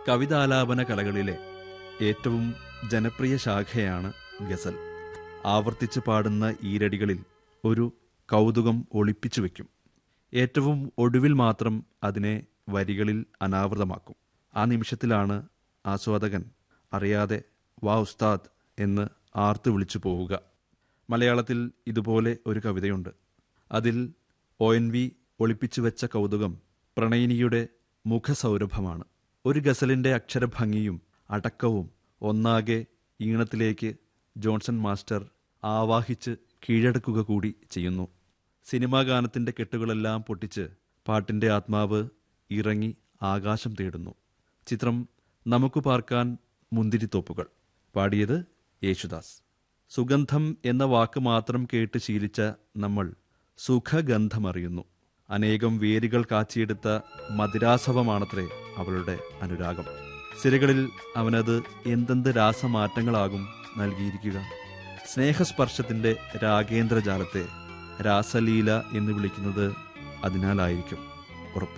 കവിതാലാപന കലകളിലെ ഏറ്റവും ജനപ്രിയ ശാഖയാണ് ഗസൽ ആവർത്തിച്ച് പാടുന്ന ഈരടികളിൽ ഒരു കൗതുകം ഒളിപ്പിച്ചു വയ്ക്കും ഏറ്റവും ഒടുവിൽ മാത്രം അതിനെ വരികളിൽ അനാവൃതമാക്കും ആ നിമിഷത്തിലാണ് ആസ്വാദകൻ അറിയാതെ വാ ഉസ്താദ് എന്ന് ആർത്തു വിളിച്ചു പോവുക മലയാളത്തിൽ ഇതുപോലെ ഒരു കവിതയുണ്ട് അതിൽ ഒ എൻ വി ഒളിപ്പിച്ചു വെച്ച കൗതുകം പ്രണയിനിയുടെ മുഖസൗരഭമാണ് ഒരു ഗസലിന്റെ അക്ഷരഭംഗിയും അടക്കവും ഒന്നാകെ ഈണത്തിലേക്ക് ജോൺസൺ മാസ്റ്റർ ആവാഹിച്ച് കീഴടക്കുക കൂടി ചെയ്യുന്നു സിനിമാ ഗാനത്തിന്റെ കെട്ടുകളെല്ലാം പൊട്ടിച്ച് പാട്ടിന്റെ ആത്മാവ് ഇറങ്ങി ആകാശം തേടുന്നു ചിത്രം നമുക്ക് പാർക്കാൻ മുന്തിരിത്തോപ്പുകൾ പാടിയത് യേശുദാസ് സുഗന്ധം എന്ന വാക്ക് മാത്രം കേട്ട് ശീലിച്ച നമ്മൾ സുഖഗന്ധമറിയുന്നു അനേകം വേരുകൾ കാച്ചിയെടുത്ത മതിരാസവമാണത്രേ അവളുടെ അനുരാഗം സിരകളിൽ അവനത് എന്തെന്ത് രാസമാറ്റങ്ങളാകും നൽകിയിരിക്കുക സ്നേഹസ്പർശത്തിന്റെ രാഗേന്ദ്രജാലത്തെ രാസലീല എന്ന് വിളിക്കുന്നത് അതിനാലായിരിക്കും